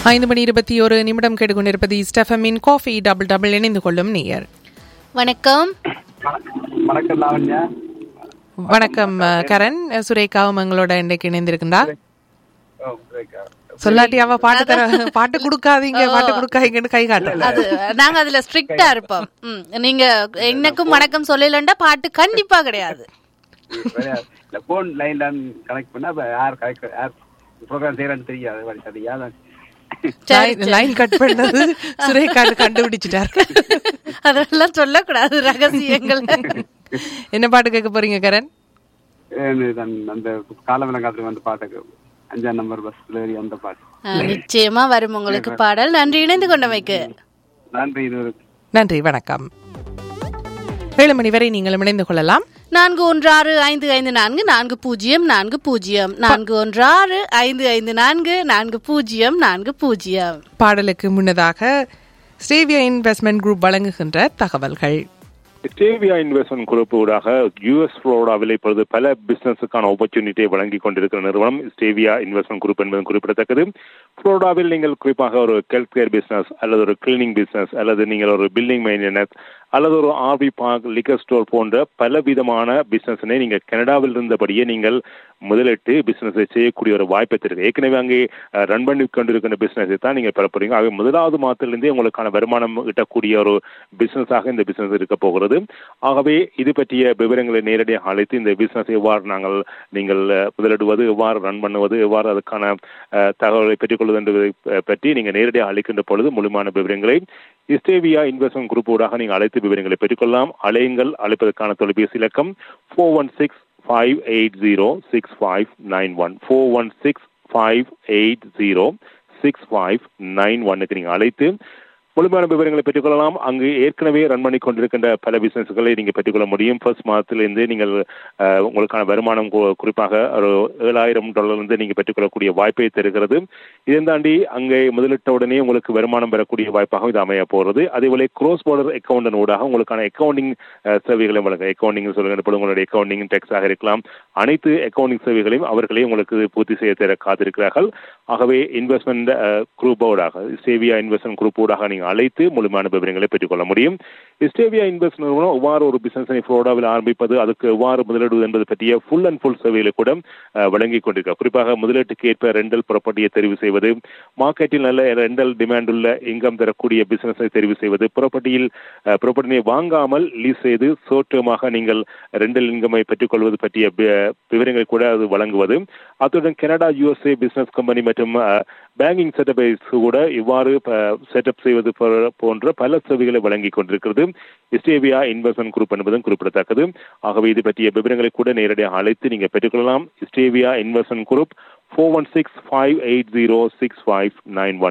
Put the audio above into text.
ஐந்து மணி இருபத்தி ஒரு நிமிடம் கேட்டுக்கொண்டிருப்பது ஸ்டெஃபமின் காஃபி டபுள் டபுள் இணைந்து கொள்ளும் நேயர் வணக்கம் வணக்கம் லாவண்யா வணக்கம் அஹ், கரண் அஹ், சுரேகாவும் எங்களோட இன்றைக்கு இணைந்திருக்கின்றா ஓ, ரேகா. சொல்லாட்டி அவ பாட்டு தர பாட்டு கொடுக்காதீங்க பாட்டு கொடுக்காதீங்கன்னு கை காட்டல அது நாங்க அதுல ஸ்ட்ரிக்டா இருப்போம் ம், நீங்க எனக்கும் வணக்கம் சொல்லலண்டா பாட்டு கண்டிப்பா கிடையாது வேற இந்த போன் லைன்ல கனெக்ட் பண்ணா அப்ப யார் கனெக்ட் யார் ப்ரோக்ராம் செய்யறான்னு தெரியாது வழி சரியா சரி, லைன் கட் பண்ணது சுரேகா கண்டுபிடிச்சிட்டார் அதெல்லாம் சொல்லக்கூடாது ரகசியங்கள் என்ன பாட்டு கேட்க போறீங்க கரண் அந்த காலவிலங்காத்துல வந்து பாட்டுக்கு அஞ்சாம் நம்பர் பஸ்ல ஏறி அந்த பாட்டு ஆ, நிச்சயமா வரும் உங்களுக்கு பாடல் நன்றி இணைந்து கொண்டமைக்கு நன்றி இது ஒரு நன்றி வணக்கம் ஏழு மணி வரை நீங்கள் இணைந்து கொள்ளலாம் நான்கு ஒன்று ஆறு ஐந்து ஐந்து நான்கு நான்கு பூஜ்ஜியம் நான்கு பூஜ்ஜியம் நான்கு ஒன்று ஆறு ஐந்து ஐந்து நான்கு நான்கு பூஜ்ஜியம் நான்கு பூஜ்ஜியம் பாடலுக்கு முன்னதாக ஸ்டேவியா இன்வெஸ்ட்மெண்ட் குரூப் வழங்குகின்ற தகவல்கள் ஸ்டேவியா இன்வெஸ்ட்மெண்ட் குரூப் ஊடாக யூஎஸ் ஃப்ளோரிடாவில் இப்பொழுது பல பிசினஸுக்கான ஆப்பர்ச்சுனிட்டியை வழங்கி கொண்டிருக்கிற நிறுவனம் ஸ்டேவியா இன்வெஸ்ட்மெண்ட் குரூப் என்பது குறிப்பிடத்தக்கது ஃப்ளோரிடாவில் நீங்கள் குறிப்பாக ஒரு ஹெல்த் கேர் பிசினஸ் அல்லது ஒரு கிளீனிங் பிசினஸ் அல்லது நீங்கள் ஒரு பில்டிங் மெயின்டெனன்ஸ் அல்லது ஒரு ஆர்வி பார்க் லிக்கர் ஸ்டோர் போன்ற பல விதமான பிசினஸினை நீங்கள் கனடாவில் இருந்தபடியே நீங்கள் முதலிட்டு பிசினஸை செய்யக்கூடிய ஒரு வாய்ப்பை தருது ஏற்கனவே அங்கே ரன் பண்ணி கொண்டிருக்கின்ற பிசினஸை தான் நீங்கள் பெற போறீங்க ஆகவே முதலாவது மாதத்திலிருந்தே உங்களுக்கான வருமானம் ஈட்டக்கூடிய ஒரு பிசினஸாக இந்த பிசினஸ் இருக்க போகிறது ஆகவே இது பற்றிய விவரங்களை நேரடியாக அழைத்து இந்த பிசினஸ் எவ்வாறு நாங்கள் நீங்கள் அஹ், முதலிடுவது எவ்வாறு ரன் பண்ணுவது எவ்வாறு அதுக்கான அஹ், தகவலை பெற்றுக்கொள்வது என்பதை அஹ், பற்றி நீங்கள் நேரடியாக அழைக்கின்ற பொழுது முழுமையான விவரங்களை இஸ்டேவியா இன்வெஸ்ட்மெண்ட் குரூப் ஊடாக நீங்கள் அழைத்து விவரங்களை பெற்றுக்கொள்ளலாம் அழையுங்கள் அழைப்பதற்கான தொலைபேசி இலக்கம் four one six five eight zero six five nine one four one six five eight zero six five nine ஒன்னுக்கு நீங்கள் அழைத்து முழுமையான விவரங்களை பெற்றுக்கொள்ளலாம் அங்கு ஏற்கனவே ரன் பண்ணி கொண்டிருக்கின்ற பல பிசினஸ்களை நீங்கள் பெற்றுக்கொள்ள முடியும் ஃபர்ஸ்ட் மாதத்திலிருந்து நீங்கள் அஹ், உங்களுக்கான வருமானம் கு- குறிப்பாக ஒரு ஏழாயிரம் டாலர்லேருந்து நீங்கள் பெற்றுக்கொள்ளக்கூடிய வாய்ப்பை தருகிறது இதை தாண்டி அங்கே முதலிட்ட உடனே உங்களுக்கு வருமானம் பெறக்கூடிய வாய்ப்பாக இது அமைய போகிறது அதேபோல க்ரோஸ் பார்டர் அக்கௌண்ட் ஊடாக உங்களுக்கான அக்கௌண்டிங் சேவைகளை வழங்க அக்கௌண்டிங் சொல்லுங்க இப்போ உங்களுடைய அக்கௌண்டிங் டெக்ஸாக இருக்கலாம் அனைத்து அக்கௌண்டிங் சேவைகளையும் அவர்களே உங்களுக்கு பூர்த்தி செய்ய தர காத்திருக்கிறார்கள் ஆகவே இன்வெஸ்ட்மெண்ட் குரூப்போடாக ஸ்டேவியா இன்வெஸ்ட்மெண்ட் குரூப்போடாக நீங்கள் அழைத்து முழுமையான விவரங்களை பெற்றுக்கொள்ள முடியும் ஸ்டேவியா இன்வெஸ்ட் நிறுவனம் எவ்வாறு ஒரு பிசினஸை ஃப்ளோரிடாவில் ஆரம்பிப்பது அதுக்கு எவ்வாறு முதலிடுவது என்பது பற்றிய ஃபுல் அண்ட் ஃபுல் சேவைகளை கூட அஹ், வழங்கி கொண்டிருக்க குறிப்பாக முதலீட்டுக்கு ஏற்ப ரெண்டல் ப்ராப்பர்ட்டியை தெரிவு செய்வது மார்க்கெட்டில் நல்ல ரெண்டல் டிமாண்ட் உள்ள இன்கம் தரக்கூடிய பிசினஸை தெரிவு செய்வது ப்ராப்பர்ட்டியில் ப்ராப்பர்ட்டியை வாங்காமல் லீஸ் செய்து சோட்டமாக நீங்கள் ரெண்டல் இன்கமை பெற்றுக்கொள்வது பற்றிய வி- விவரங்களை கூட அது வழங்குவது அத்துடன் கனடா யுஎஸ்ஏ பிசினஸ் கம்பெனி மற்றும் பேங்கிங் செட்டப்பை கூட இவ்வாறு செட்டப் செய்வது போற- போன்ற பல சேவைகளை வழங்கி கொண்டிருக்கிறது இஸ்டேவியா இன்வெஸ்ட்மெண்ட் குரூப் என்பதும் குறிப்பிடத்தக்கது ஆகவே இது பற்றிய விவரங்களை கூட நேரடியாக அழைத்து நீங்கள் பெற்றுக்கொள்ளலாம் Stevia investment group four one six five eight zero six five nine one